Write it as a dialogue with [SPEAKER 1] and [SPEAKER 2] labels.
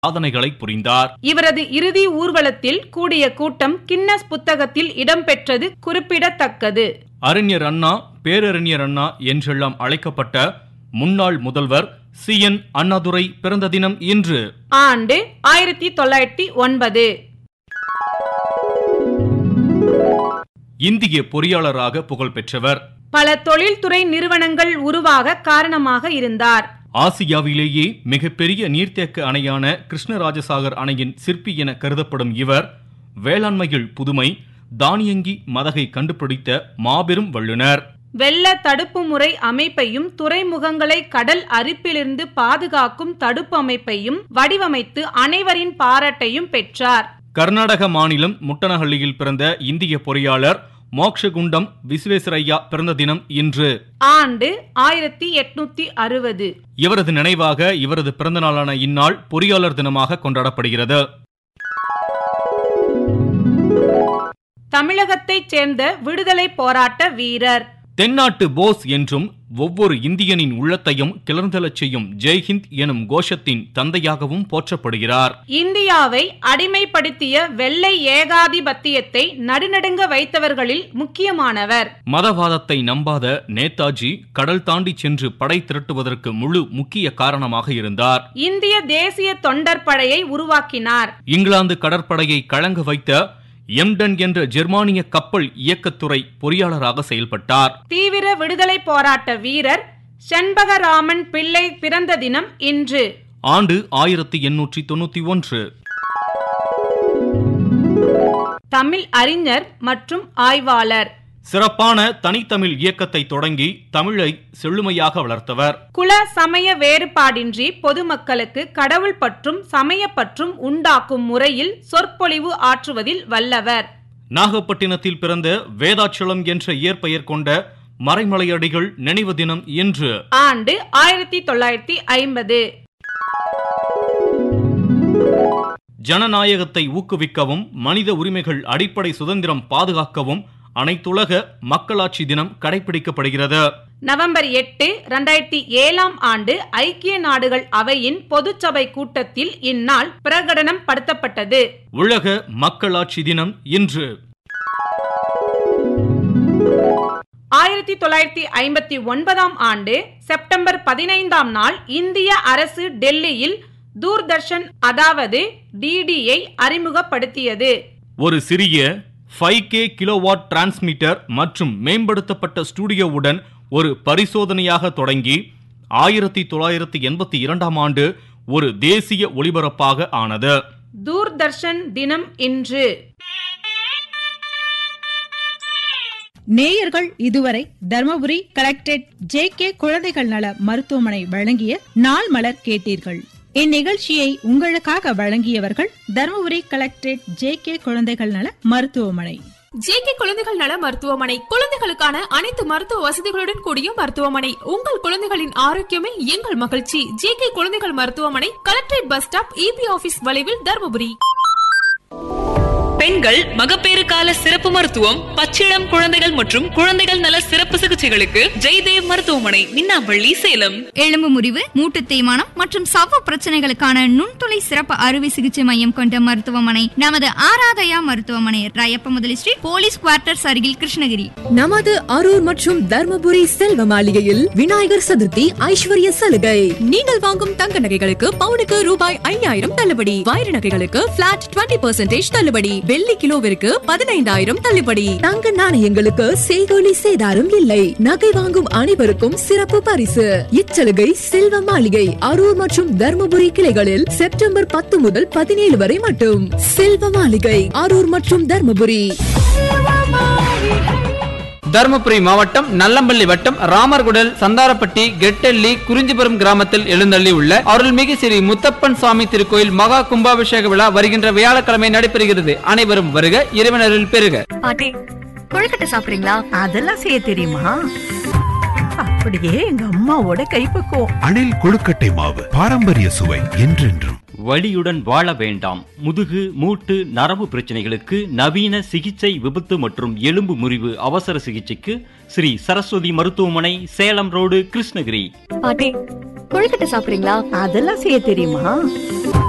[SPEAKER 1] சாதனைகளை புரிந்தார்
[SPEAKER 2] இவரது இறுதி ஊர்வலத்தில் கூடிய கூட்டம் கின்னஸ் புத்தகத்தில் இடம்பெற்றது குறிப்பிடத்தக்கது
[SPEAKER 1] அறிஞர் அண்ணா பேரறிஞர் அண்ணா என்றெல்லாம் அழைக்கப்பட்ட முன்னாள் முதல்வர் சி என் அண்ணாதுரை பிறந்த தினம் இன்று
[SPEAKER 2] ஆண்டு ஆயிரத்தி தொள்ளாயிரத்தி ஒன்பது
[SPEAKER 1] இந்திய பொறியாளராக புகழ் பெற்றவர்
[SPEAKER 2] பல தொழில்துறை நிறுவனங்கள் உருவாக காரணமாக இருந்தார்
[SPEAKER 1] ஆசியாவிலேயே மிகப்பெரிய நீர்த்தேக்க அணையான கிருஷ்ணராஜசாகர் அணையின் சிற்பி என கருதப்படும் இவர் வேளாண்மையில் புதுமை தானியங்கி மதகை கண்டுபிடித்த மாபெரும் வல்லுனர்
[SPEAKER 2] வெள்ள தடுப்பு முறை அமைப்பையும் துறைமுகங்களை கடல் அரிப்பிலிருந்து பாதுகாக்கும் தடுப்பு அமைப்பையும் வடிவமைத்து அனைவரின் பாராட்டையும் பெற்றார்
[SPEAKER 1] கர்நாடக மாநிலம் முட்டனஹள்ளியில் பிறந்த இந்திய பொறியாளர் மோக்ஷகுண்டம் விஸ்வேஸ்வரையா பிறந்த தினம் இன்று
[SPEAKER 2] ஆண்டு ஆயிரத்தி எட்நூத்தி அறுபது
[SPEAKER 1] இவரது நினைவாக இவரது பிறந்த நாளான இந்நாள் பொறியாளர் தினமாக கொண்டாடப்படுகிறது
[SPEAKER 2] தமிழகத்தைச் சேர்ந்த விடுதலை போராட்ட வீரர்
[SPEAKER 1] தென்னாட்டு போஸ் என்றும் ஒவ்வொரு இந்தியனின் உள்ளத்தையும் கிளர்ந்தெழச் செய்யும் ஜெய்ஹிந்த் எனும் கோஷத்தின் தந்தையாகவும் போற்றப்படுகிறார்
[SPEAKER 2] இந்தியாவை அடிமைப்படுத்திய வெள்ளை ஏகாதிபத்தியத்தை நடுநடுங்க வைத்தவர்களில் முக்கியமானவர்
[SPEAKER 1] மதவாதத்தை நம்பாத நேதாஜி கடல் தாண்டி சென்று படை திரட்டுவதற்கு முழு முக்கிய காரணமாக இருந்தார்
[SPEAKER 2] இந்திய தேசிய தொண்டர் படையை உருவாக்கினார்
[SPEAKER 1] இங்கிலாந்து கடற்படையை கலங்க வைத்த எம்டன் என்ற ஜெர்மானிய கப்பல் இயக்கத்துறை பொறியாளராக செயல்பட்டார்
[SPEAKER 2] தீவிர விடுதலை போராட்ட வீரர் செண்பகராமன் பிள்ளை பிறந்த தினம் இன்று
[SPEAKER 1] ஆண்டு ஆயிரத்தி எண்ணூற்றி தொண்ணூத்தி ஒன்று
[SPEAKER 2] தமிழ் அறிஞர் மற்றும் ஆய்வாளர்
[SPEAKER 1] சிறப்பான தனித்தமிழ் இயக்கத்தை தொடங்கி தமிழை செழுமையாக வளர்த்தவர்
[SPEAKER 2] குல சமய வேறுபாடின்றி பொதுமக்களுக்கு கடவுள் பற்றும் சமய பற்றும் உண்டாக்கும் முறையில் சொற்பொழிவு ஆற்றுவதில் வல்லவர்
[SPEAKER 1] நாகப்பட்டினத்தில் பிறந்த வேதாச்சலம் என்ற இயற்பெயர் கொண்ட மறைமலையடிகள் நினைவு தினம் இன்று
[SPEAKER 2] ஆண்டு ஆயிரத்தி தொள்ளாயிரத்தி ஐம்பது
[SPEAKER 1] ஜனநாயகத்தை ஊக்குவிக்கவும் மனித உரிமைகள் அடிப்படை சுதந்திரம் பாதுகாக்கவும் அனைத்துலக மக்களாட்சி தினம் கடைபிடிக்கப்படுகிறது
[SPEAKER 2] நவம்பர் எட்டு இரண்டாயிரத்தி ஏழாம் ஆண்டு ஐக்கிய நாடுகள் அவையின் பொதுச்சபை கூட்டத்தில் இந்நாள் பிரகடனம் படுத்தப்பட்டது
[SPEAKER 1] உலக மக்களாட்சி தினம் இன்று
[SPEAKER 2] ஆயிரத்தி தொள்ளாயிரத்தி ஐம்பத்தி ஒன்பதாம் ஆண்டு செப்டம்பர் பதினைந்தாம் நாள் இந்திய அரசு டெல்லியில் தூர்தர்ஷன் அதாவது டிடியை அறிமுகப்படுத்தியது
[SPEAKER 1] ஒரு சிறிய ஃபைவ் கே கிலோவாட் டிரான்ஸ்மிட்டர் மற்றும் மேம்படுத்தப்பட்ட ஸ்டுடியோவுடன் ஒரு பரிசோதனையாக தொடங்கி ஆயிரத்தி தொள்ளாயிரத்தி எண்பத்தி இரண்டாம் ஆண்டு ஒரு தேசிய ஒளிபரப்பாக ஆனது
[SPEAKER 2] தூர்தர்ஷன் தினம் இன்று
[SPEAKER 3] நேயர்கள் இதுவரை தர்மபுரி கலெக்டரேட் ஜே கே குழந்தைகள் நல மருத்துவமனை வழங்கிய நாள் மலர் கேட்டீர்கள் இந்நிகழ்ச்சியை உங்களுக்காக வழங்கியவர்கள் தர்மபுரி கலெக்டரேட் ஜே கே குழந்தைகள் நல மருத்துவமனை
[SPEAKER 4] ஜேகே குழந்தைகள் நல மருத்துவமனை குழந்தைகளுக்கான அனைத்து மருத்துவ வசதிகளுடன் கூடிய மருத்துவமனை உங்கள் குழந்தைகளின் ஆரோக்கியமே எங்கள் மகிழ்ச்சி ஜேகே குழந்தைகள் மருத்துவமனை collectorate bus stop EB office வளைவில் தருமபுரி
[SPEAKER 5] பெண்கள் மகப்பேறு கால சிறப்பு மருத்துவம் பச்சிளம் குழந்தைகள் மற்றும் குழந்தைகள் நல சிறப்பு சிகிச்சைகளுக்கு ஜெய்தேவ் மருத்துவமனை மின்னாம்பள்ளி சேலம்
[SPEAKER 6] எலும்பு முறிவு மூட்டு தேய்மானம் மற்றும் சவ்வு பிரச்சனைகளுக்கான நுண்துளை சிறப்பு அறுவை சிகிச்சை மையம் கொண்ட மருத்துவமனை நமது ஆராதயா மருத்துவமனை ராயப்ப முதலி ஸ்ட்ரீட் போலீஸ் குவார்ட்டர்ஸ் அருகில் கிருஷ்ணகிரி
[SPEAKER 7] நமது அரூர் மற்றும் தர்மபுரி செல்வ மாளிகையில் விநாயகர் சதுர்த்தி ஐஸ்வர்ய சலுகை நீங்கள் வாங்கும் தங்க நகைகளுக்கு பவுனுக்கு ரூபாய் ஐயாயிரம் தள்ளுபடி வைர நகைகளுக்கு பிளாட் டுவெண்ட்டி பர்சன்டேஜ் தள்ளுபடி வெள்ளி கிலோவிற்கு பதினைந்தாயிரம் தள்ளுபடி தங்க நாணயங்களுக்கு செய்கோலி சேதாரம் இல்லை நகை வாங்கும் அனைவருக்கும் சிறப்பு பரிசு இச்சலுகை செல்வ மாளிகை அரூர் மற்றும் தர்மபுரி கிளைகளில் செப்டம்பர் பத்து முதல் பதினேழு வரை மட்டும் செல்வ மாளிகை அரூர் மற்றும் தர்மபுரி
[SPEAKER 8] தருமபுரி மாவட்டம் நல்லம்பள்ளி வட்டம் ராமர்குடல் சந்தாரப்பட்டி கெட்டெல்லி குறிஞ்சிபுரம் கிராமத்தில் எழுந்தள்ளி உள்ள அருள்மிகு ஸ்ரீ முத்தப்பன் சுவாமி திருக்கோயில் மகா கும்பாபிஷேக விழா வருகின்ற வியாழக்கிழமை நடைபெறுகிறது அனைவரும் வருக இறைவனரில் பெறுக
[SPEAKER 9] பாட்டி கொழுக்கட்டை சாப்பிடுறீங்களா
[SPEAKER 10] அதெல்லாம் செய்ய தெரியுமா அப்படியே எங்க அம்மாவோட கைப்பக்குவம்
[SPEAKER 11] அணில் கொழுக்கட்டை மாவு பாரம்பரிய சுவை என்றென்றும்
[SPEAKER 12] வலியுடன் வாழ வேண்டாம் முதுகு மூட்டு நரம்பு பிரச்சனைகளுக்கு நவீன சிகிச்சை விபத்து மற்றும் எலும்பு முறிவு அவசர சிகிச்சைக்கு ஸ்ரீ சரஸ்வதி மருத்துவமனை சேலம் ரோடு கிருஷ்ணகிரி
[SPEAKER 9] பாட்டி கொழுக்கட்டை சாப்பிடுறீங்களா
[SPEAKER 10] அதெல்லாம் செய்ய தெரியுமா